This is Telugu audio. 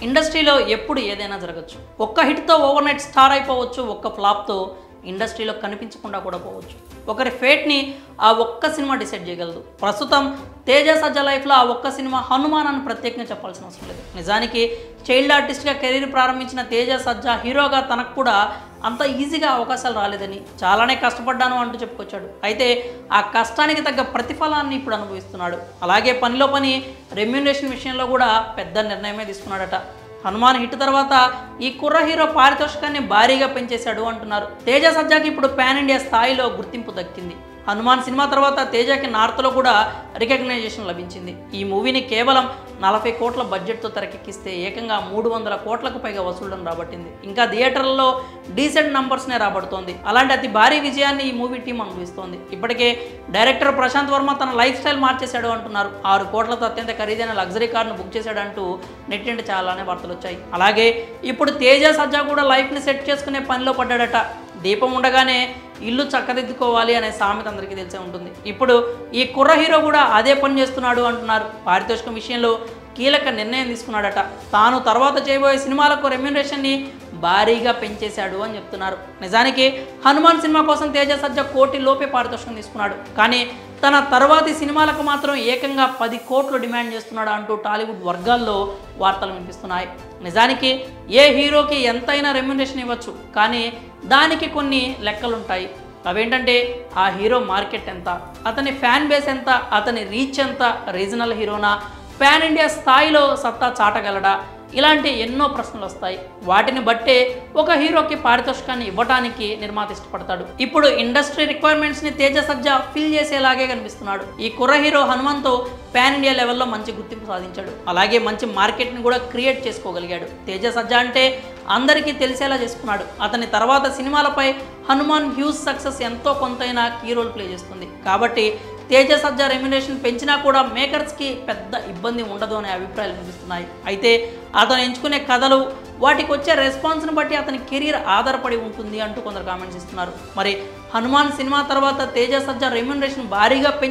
ఇండస్ట్రీలో ఎప్పుడు ఏదైనా జరగచ్చు ఒక్క హిట్తో ఓవర్ నైట్ స్టార్ అయిపోవచ్చు ఒక్క ఫ్లాప్తో ఇండస్ట్రీలో కనిపించకుండా కూడా పోవచ్చు ఒకరి ఫేట్ని ఆ ఒక్క సినిమా డిసైడ్ చేయగలదు ప్రస్తుతం తేజ సజ్జ లైఫ్లో ఆ ఒక్క సినిమా హనుమాన్ అని ప్రత్యేకంగా చెప్పాల్సిన అవసరం లేదు నిజానికి చైల్డ్ ఆర్టిస్ట్గా కెరీర్ ప్రారంభించిన తేజ సజ్జ హీరోగా తనకు కూడా అంత ఈజీగా అవకాశాలు రాలేదని చాలానే కష్టపడ్డాను అంటూ చెప్పుకొచ్చాడు అయితే ఆ కష్టానికి తగ్గ ప్రతిఫలాన్ని ఇప్పుడు అనుభవిస్తున్నాడు అలాగే పనిలో పని రెమ్యునరేషన్ విషయంలో కూడా పెద్ద నిర్ణయమే తీసుకున్నాడట హనుమాన్ హిట్ తర్వాత ఈ కుర్ర హీరో పారితోషికాన్ని భారీగా పెంచేశాడు అంటున్నారు తేజ సజ్జాకి ఇప్పుడు పాన్ ఇండియా స్థాయిలో గుర్తింపు దక్కింది హనుమాన్ సినిమా తర్వాత తేజకి నార్త్లో కూడా రికగ్నైజేషన్ లభించింది ఈ మూవీని కేవలం నలభై కోట్ల బడ్జెట్తో తెరకెక్కిస్తే ఏకంగా మూడు వందల కోట్లకు పైగా వసూళ్లను రాబట్టింది ఇంకా థియేటర్లలో డీసెంట్ నంబర్స్నే రాబడుతోంది అలాంటి అతి భారీ విజయాన్ని ఈ మూవీ టీం అనుభవిస్తోంది ఇప్పటికే డైరెక్టర్ ప్రశాంత్ వర్మ తన లైఫ్ స్టైల్ మార్చేశాడు అంటున్నారు ఆరు కోట్లతో అత్యంత ఖరీదైన లగ్జరీ కార్ను బుక్ చేశాడంటూ నెట్టింట చాలానే వార్తలు వచ్చాయి అలాగే ఇప్పుడు తేజ సజ్జా కూడా లైఫ్ని సెట్ చేసుకునే పనిలో పడ్డాడట దీపం ఉండగానే ఇల్లు చక్కదిద్దుకోవాలి అనే సామెత అందరికీ తెలిసే ఉంటుంది ఇప్పుడు ఈ కుర్ర హీరో కూడా అదే పని చేస్తున్నాడు అంటున్నారు పారితోషికం విషయంలో కీలక నిర్ణయం తీసుకున్నాడట తాను తర్వాత చేయబోయే సినిమాలకు రెమ్యునరేషన్ని భారీగా పెంచేశాడు అని చెప్తున్నారు నిజానికి హనుమాన్ సినిమా కోసం తేజ సజ్జ కోటి లోపే పారితోషికం తీసుకున్నాడు కానీ తన తర్వాతి సినిమాలకు మాత్రం ఏకంగా పది కోట్లు డిమాండ్ చేస్తున్నాడు అంటూ టాలీవుడ్ వర్గాల్లో వార్తలు వినిపిస్తున్నాయి నిజానికి ఏ హీరోకి ఎంతైనా రెమ్యునరేషన్ ఇవ్వచ్చు కానీ దానికి కొన్ని లెక్కలుంటాయి అవేంటంటే ఆ హీరో మార్కెట్ ఎంత అతని ఫ్యాన్ బేస్ ఎంత అతని రీచ్ ఎంత రీజనల్ హీరోనా పాన్ ఇండియా స్థాయిలో సత్తా చాటగలడా ఇలాంటి ఎన్నో ప్రశ్నలు వస్తాయి వాటిని బట్టే ఒక హీరోకి పారితోషికాన్ని ఇవ్వడానికి నిర్మాత ఇష్టపడతాడు ఇప్పుడు ఇండస్ట్రీ రిక్వైర్మెంట్స్ని తేజ సజ్జా ఫిల్ చేసేలాగే కనిపిస్తున్నాడు ఈ కుర్ర హీరో హనుమంతో పాన్ ఇండియా లెవెల్లో మంచి గుర్తింపు సాధించాడు అలాగే మంచి మార్కెట్ని కూడా క్రియేట్ చేసుకోగలిగాడు తేజ సజ్జా అంటే అందరికీ తెలిసేలా చేసుకున్నాడు అతని తర్వాత సినిమాలపై హనుమాన్ హ్యూజ్ సక్సెస్ ఎంతో కొంతైనా కీ రోల్ ప్లే చేస్తుంది కాబట్టి తేజ సజ్జా రెమ్యునేషన్ పెంచినా కూడా మేకర్స్కి పెద్ద ఇబ్బంది ఉండదు అనే అభిప్రాయాలు వినిపిస్తున్నాయి అయితే అతను ఎంచుకునే కథలు వాటికి వచ్చే రెస్పాన్స్ని బట్టి అతని కెరీర్ ఆధారపడి ఉంటుంది అంటూ కొందరు కామెంట్స్ ఇస్తున్నారు మరి హనుమాన్ సినిమా తర్వాత తేజ సజ్జా రెమ్యునరేషన్ భారీగా పెంచి